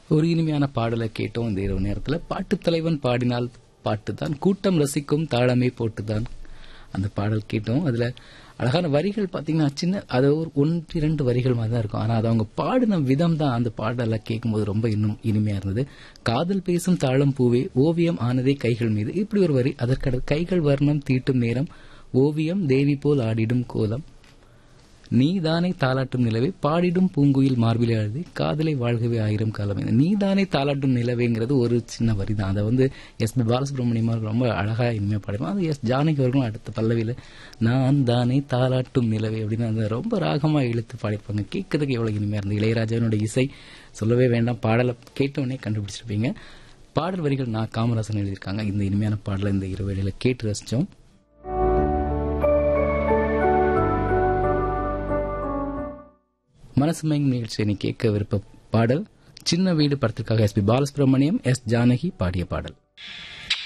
ஒரு இனிமையான பாடலை கேட்டோம் இந்த இரவு நேரத்துல பாட்டுத் தலைவன் பாடினால் பாட்டுதான் கூட்டம் ரசிக்கும் தாளமே போட்டுதான் அந்த பாடல் கேட்டோம் அதுல அழகான வரிகள் பாத்தீங்கன்னா சின்ன அது ஒரு ஒன்று இரண்டு வரிகள் மாதிரி தான் இருக்கும் ஆனா அது அவங்க பாடின விதம் தான் அந்த பாடலை கேட்கும்போது ரொம்ப இன்னும் இனிமையா இருந்தது காதல் பேசும் தாளம் பூவே ஓவியம் ஆனதே கைகள் மீது இப்படி ஒரு வரி அதற்கடுத்து கைகள் வர்ணம் தீட்டும் நேரம் ஓவியம் தேவி போல் ஆடிடும் கோலம் நீதானே தாலாட்டும் நிலவே பாடிடும் பூங்குயில் மார்பிலே அழுது காதலை வாழ்கவே ஆயிரம் காலம் என. நீதானே தாலாட்டும் நிலவேங்கிறது ஒரு சின்ன வரி தான் அதை வந்து எஸ் பி பாலசுப்ரமணியம் அவர்கள் ரொம்ப அழகா இனிமையா பாடிருப்பாங்க அது எஸ் ஜானகி அவர்களும் அடுத்த பல்லவியில நான் தானே தாலாட்டும் நிலவே அப்படின்னு அந்த ரொம்ப ராகமா இழுத்து பாடிருப்பாங்க கேட்கறதுக்கு எவ்வளவு இனிமையா இருந்தது இளையராஜாவினோட இசை சொல்லவே வேண்டாம் பாடலை கேட்டவுடனே கண்டுபிடிச்சிருப்பீங்க பாடல் வரிகள் நான் காமராசன் எழுதியிருக்காங்க இந்த இனிமையான பாடலை இந்த இரவேளையில கேட்டு ரசிச்சோம் மனசு மயங்கும் நிகழ்ச்சியை நீ கேட்க விருப்ப பாடல் சின்ன வீடு படத்திற்காக S P Balasubrahmanyam S Janaki பாடிய பாடல்